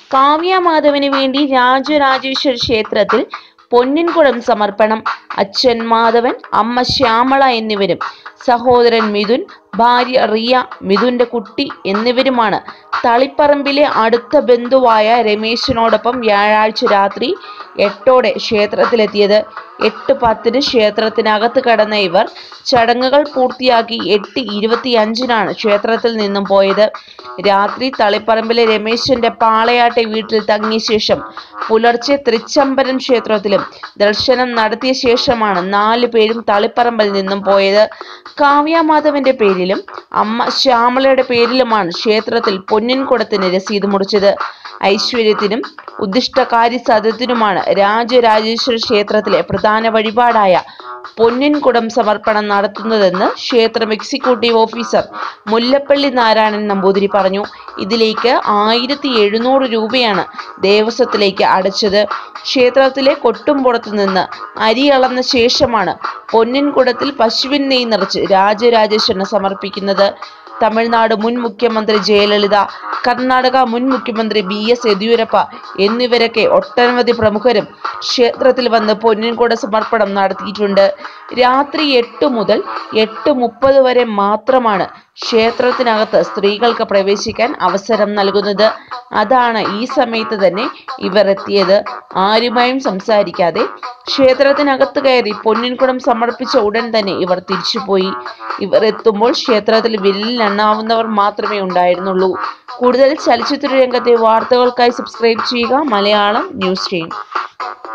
കാവ്യമാധവന് വേണ്ടി രാജരാജേശ്വര ക്ഷേത്രത്തിൽ പൊന്നിൻകുടം സമർപ്പണം അച്ഛൻ മാധവൻ അമ്മ ശ്യാമള എന്നിവരും സഹോദരൻ മിഥുൻ ഭാര്യ റിയ മിഥുന്റെ കുട്ടി എന്നിവരുമാണ് തളിപ്പറമ്പിലെ അടുത്ത ബന്ധുവായ രമേശിനോടൊപ്പം വ്യാഴാഴ്ച രാത്രി എട്ടോടെ ക്ഷേത്രത്തിലെത്തിയത് എട്ട് പത്തിന് ക്ഷേത്രത്തിനകത്ത് കടന്ന ഇവർ ചടങ്ങുകൾ പൂർത്തിയാക്കി എട്ട് ഇരുപത്തിയഞ്ചിനാണ് ക്ഷേത്രത്തിൽ നിന്നും പോയത് രാത്രി തളിപ്പറമ്പിലെ രമേശന്റെ പാളയാട്ടെ വീട്ടിൽ തങ്ങിയ ശേഷം പുലർച്ചെ തൃച്ചംബരം ക്ഷേത്രത്തിലും ദർശനം നടത്തിയ ശേഷമാണ് നാല് പേരും തളിപ്പറമ്പിൽ നിന്നും പോയത് കാവ്യമാധവന്റെ പേരിലും അമ്മ ശ്യാമളയുടെ പേരിലുമാണ് ക്ഷേത്രത്തിൽ പൊന്നിൻകുടത്തിന് രസീത് മുറിച്ചത് ഐശ്വര്യത്തിനും ഉദ്ദിഷ്ട കാര്യസാധ്യത്തിനുമാണ് രാജരാജേശ്വര ക്ഷേത്രത്തിലെ പ്രധാന വഴിപാടായ പൊന്നിൻകുടം സമർപ്പണം നടത്തുന്നതെന്ന് ക്ഷേത്രം എക്സിക്യൂട്ടീവ് ഓഫീസർ മുല്ലപ്പള്ളി നാരായണൻ നമ്പൂതിരി പറഞ്ഞു ഇതിലേക്ക് ആയിരത്തി എഴുന്നൂറ് രൂപയാണ് ദേവസ്വത്തിലേക്ക് അടച്ചത് ക്ഷേത്രത്തിലെ കൊട്ടുംപുറത്ത് നിന്ന് അരി അളന്ന ശേഷമാണ് പൊന്നിൻകുടത്തിൽ പശുവിൻ നെയ് നിറച്ച് രാജരാജേശ്വരന് സമർപ്പിക്കുന്നത് തമിഴ്നാട് മുൻ മുഖ്യമന്ത്രി ജയലളിത കർണാടക മുൻ മുഖ്യമന്ത്രി ബി എസ് യെദ്യൂരപ്പ എന്നിവരൊക്കെ ഒട്ടനവധി പ്രമുഖരും ക്ഷേത്രത്തിൽ വന്ന് പൊന്നിൻകുട സമർപ്പണം നടത്തിയിട്ടുണ്ട് രാത്രി എട്ട് മുതൽ എട്ട് മുപ്പത് വരെ മാത്രമാണ് ക്ഷേത്രത്തിനകത്ത് സ്ത്രീകൾക്ക് പ്രവേശിക്കാൻ അവസരം നൽകുന്നത് അതാണ് ഈ സമയത്ത് തന്നെ ഇവർ എത്തിയത് ആരുമായും സംസാരിക്കാതെ ക്ഷേത്രത്തിനകത്ത് കയറി പൊന്നിൻകുടം സമർപ്പിച്ച ഉടൻ തന്നെ ഇവർ തിരിച്ചുപോയി ഇവർ എത്തുമ്പോൾ ക്ഷേത്രത്തിൽ വിരലിലെണ്ണാവുന്നവർ മാത്രമേ ഉണ്ടായിരുന്നുള്ളൂ കൂടുതൽ ചലച്ചിത്ര രംഗത്തെ വാർത്തകൾക്കായി സബ്സ്ക്രൈബ് ചെയ്യുക മലയാളം ന്യൂസ് ടീം